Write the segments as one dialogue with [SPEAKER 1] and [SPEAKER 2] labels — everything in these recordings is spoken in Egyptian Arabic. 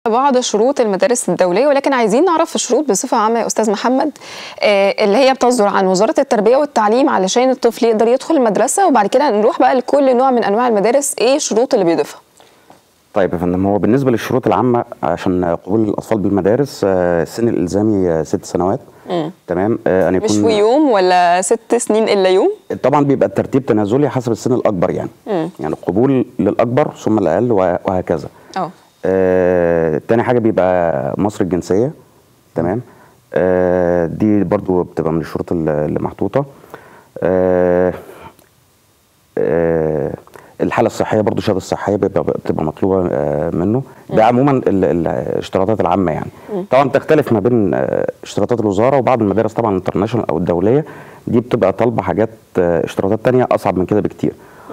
[SPEAKER 1] بعض شروط المدارس الدوليه ولكن عايزين نعرف الشروط بصفه عامه يا استاذ محمد آه، اللي هي بتصدر عن وزاره التربيه والتعليم علشان الطفل يقدر يدخل المدرسه وبعد كده نروح بقى لكل نوع من انواع المدارس ايه الشروط اللي بيضيفها
[SPEAKER 2] طيب يا فندم هو بالنسبه للشروط العامه عشان قبول الاطفال بالمدارس آه، السن الالزامي آه، ست سنوات تمام آه، ان
[SPEAKER 1] مش
[SPEAKER 2] يكون
[SPEAKER 1] في يوم ولا ست سنين الا يوم
[SPEAKER 2] طبعا بيبقى الترتيب تنازلي حسب السن الاكبر يعني يعني القبول للاكبر ثم الاقل وه- وهكذا
[SPEAKER 1] اه
[SPEAKER 2] آه، تاني حاجه بيبقى مصر الجنسيه تمام آه، دي برضو بتبقى من الشروط ال- اللي محطوطه آه، آه، الحاله الصحيه برضو الشهاده الصحيه بيبقى بتبقى مطلوبه آه، منه ده عموما ال- ال- الاشتراطات العامه يعني طبعا تختلف ما بين آه، اشتراطات الوزاره وبعض المدارس طبعا الانترناشونال او الدوليه دي بتبقى طالبه حاجات آه، اشتراطات تانية اصعب من كده بكتير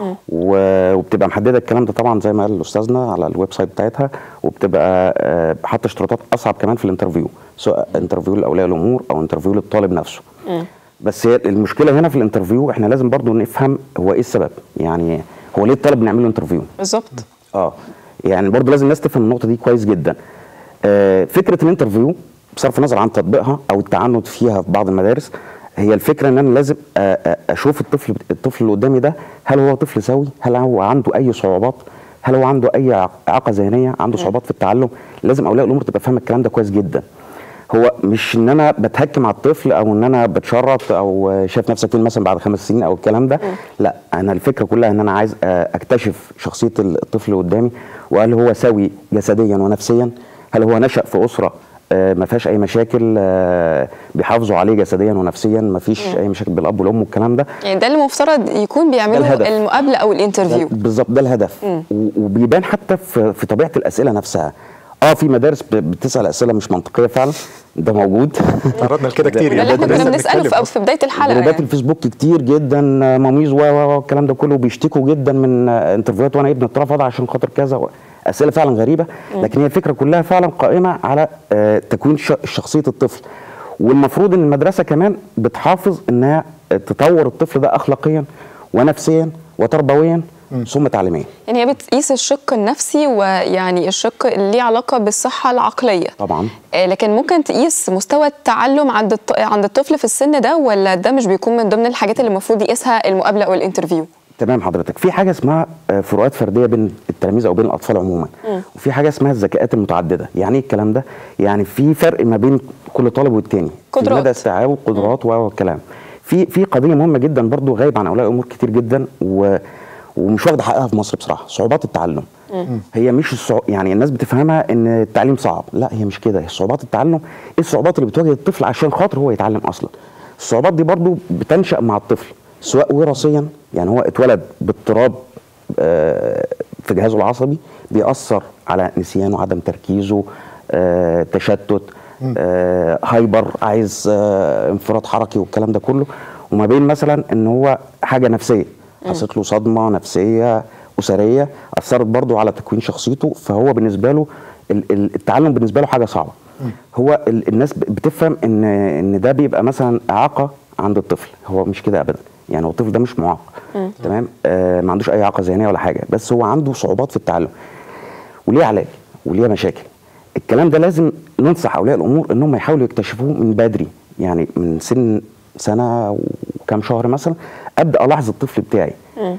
[SPEAKER 2] و- وبتبقى محدده الكلام ده طبعا زي ما قال استاذنا على الويب سايت بتاعتها وبتبقى آه، حاطه اشتراطات اصعب كمان في الانترفيو سواء انترفيو لاولياء الامور او انترفيو للطالب نفسه بس هي المشكله هنا في الانترفيو احنا لازم برضو نفهم هو ايه السبب يعني هو ليه الطالب بنعمل له انترفيو
[SPEAKER 1] بالظبط
[SPEAKER 2] اه يعني برضو لازم الناس تفهم النقطه دي كويس جدا آه فكره الانترفيو بصرف النظر عن تطبيقها او التعنت فيها في بعض المدارس هي الفكره ان انا لازم آه آه، اشوف الطفل الطفل اللي قدامي ده هل هو طفل سوي هل هو عنده اي صعوبات هل هو عنده اي إع- اعاقه ذهنيه عنده صعوبات في التعلم لازم اولياء الامور تبقى فاهمه الكلام ده كويس جدا هو مش ان انا بتهكم على الطفل او ان انا بتشرط او شايف نفسك فين مثلا بعد خمس سنين او الكلام ده لا انا الفكره كلها ان انا عايز آه، اكتشف شخصيه الطفل اللي قدامي وهل هو سوي جسديا ونفسيا هل هو نشا في اسره آه، ما فيهاش اي مشاكل آه، بيحافظوا عليه جسديا ونفسيا ما فيش اي مشاكل بالاب والام والكلام ده
[SPEAKER 1] يعني ده اللي مفترض يكون بيعمله
[SPEAKER 2] الهدف.
[SPEAKER 1] المقابله او الانترفيو
[SPEAKER 2] ده- بالظبط ده الهدف و- وبيبان حتى في, في طبيعه الاسئله نفسها اه في مدارس ب- بتسال اسئله مش منطقيه فعلا ده موجود
[SPEAKER 3] تعرضنا لكده كتير
[SPEAKER 1] ده
[SPEAKER 3] يعني
[SPEAKER 1] اللي احنا
[SPEAKER 3] لسه
[SPEAKER 1] كنا بنساله
[SPEAKER 3] بنتكلم
[SPEAKER 1] في, في بدايه الحلقه
[SPEAKER 2] جروبات
[SPEAKER 1] يعني.
[SPEAKER 2] الفيسبوك كتير جدا آه، ماميز و و- و الكلام ده كله بيشتكوا جدا من آه، انترفيوهات وانا ابني اترفض عشان خاطر كذا و- اسئله فعلا غريبه لكن هي الفكره كلها فعلا قائمه على آه، تكوين ش- شخصيه الطفل والمفروض ان المدرسه كمان بتحافظ انها تطور الطفل ده اخلاقيا ونفسيا وتربويا ثم تعليميا
[SPEAKER 1] يعني هي بتقيس الشق النفسي ويعني الشق اللي ليه علاقه بالصحه العقليه
[SPEAKER 2] طبعا
[SPEAKER 1] آه، لكن ممكن تقيس مستوى التعلم عند الط... عند الطفل في السن ده ولا ده مش بيكون من ضمن الحاجات اللي المفروض يقيسها المقابله او الانترفيو
[SPEAKER 2] تمام حضرتك في حاجه اسمها آه، فروقات فرديه بين التلاميذ او بين الاطفال عموما وفي حاجه اسمها الذكاءات المتعدده يعني ايه الكلام ده يعني في فرق ما بين كل طالب والتاني في
[SPEAKER 1] قدرات.
[SPEAKER 2] مدى استيعاب قدرات والكلام في في قضيه مهمه جدا برضو غايب عن اولياء الامور كتير جدا و ومش واخده حقها في مصر بصراحه صعوبات التعلم هي مش الصع... يعني الناس بتفهمها ان التعليم صعب لا هي مش كده هي صعوبات التعلم ايه الصعوبات اللي بتواجه الطفل عشان خاطر هو يتعلم اصلا الصعوبات دي برضو بتنشا مع الطفل سواء وراثيا يعني هو اتولد باضطراب آه، في جهازه العصبي بيأثر على نسيانه عدم تركيزه آه، تشتت آه، هايبر عايز آه، انفراد حركي والكلام ده كله وما بين مثلا ان هو حاجه نفسيه حصلت له صدمه نفسيه اسريه اثرت برضه على تكوين شخصيته فهو بالنسبه له ال- ال- التعلم بالنسبه له حاجه صعبه هو ال- الناس ب- بتفهم ان ان ده بيبقى مثلا اعاقه عند الطفل هو مش كده ابدا يعني هو الطفل ده مش معاق تمام آه ما عندوش اي اعاقه ذهنيه ولا حاجه بس هو عنده صعوبات في التعلم وليه علاج وليه مشاكل الكلام ده لازم ننصح اولياء الامور انهم يحاولوا يكتشفوه من بدري يعني من سن سنه وكام شهر مثلا ابدا الاحظ الطفل بتاعي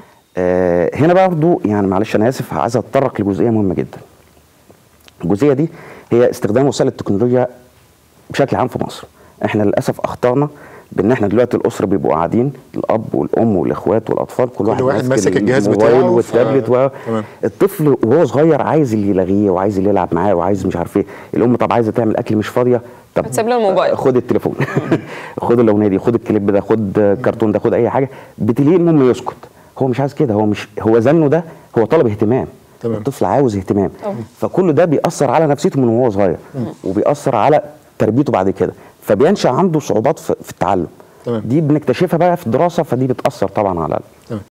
[SPEAKER 2] آه هنا برضو يعني معلش انا اسف عايز اتطرق لجزئيه مهمه جدا الجزئيه دي هي استخدام وسائل التكنولوجيا بشكل عام في مصر احنا للاسف اخطانا بان احنا دلوقتي الاسره بيبقوا قاعدين الاب والام والاخوات والاطفال كل واحد,
[SPEAKER 3] واحد ماسك الجهاز
[SPEAKER 2] الموبايل
[SPEAKER 3] بتاعه، ف-
[SPEAKER 2] والتابلت و...
[SPEAKER 3] تمام.
[SPEAKER 2] الطفل وهو صغير عايز اللي يلغيه وعايز اللي يلعب معاه وعايز مش عارف ايه الام طب عايزه تعمل اكل مش فاضيه طب
[SPEAKER 1] هتسيب له الموبايل.
[SPEAKER 2] خد التليفون خد الاغنيه دي خد الكليب ده خد كرتون ده خد اي حاجه بتلاقيه المهم يسكت هو مش عايز كده هو مش هو زنه ده هو طلب اهتمام
[SPEAKER 3] تمام.
[SPEAKER 2] الطفل عاوز اهتمام فكل ده بيأثر على نفسيته من وهو صغير وبيأثر على تربيته بعد كده فبينشأ عنده صعوبات في في التعلم
[SPEAKER 3] تمام.
[SPEAKER 2] دي بنكتشفها بقى في الدراسه فدي بتأثر طبعا على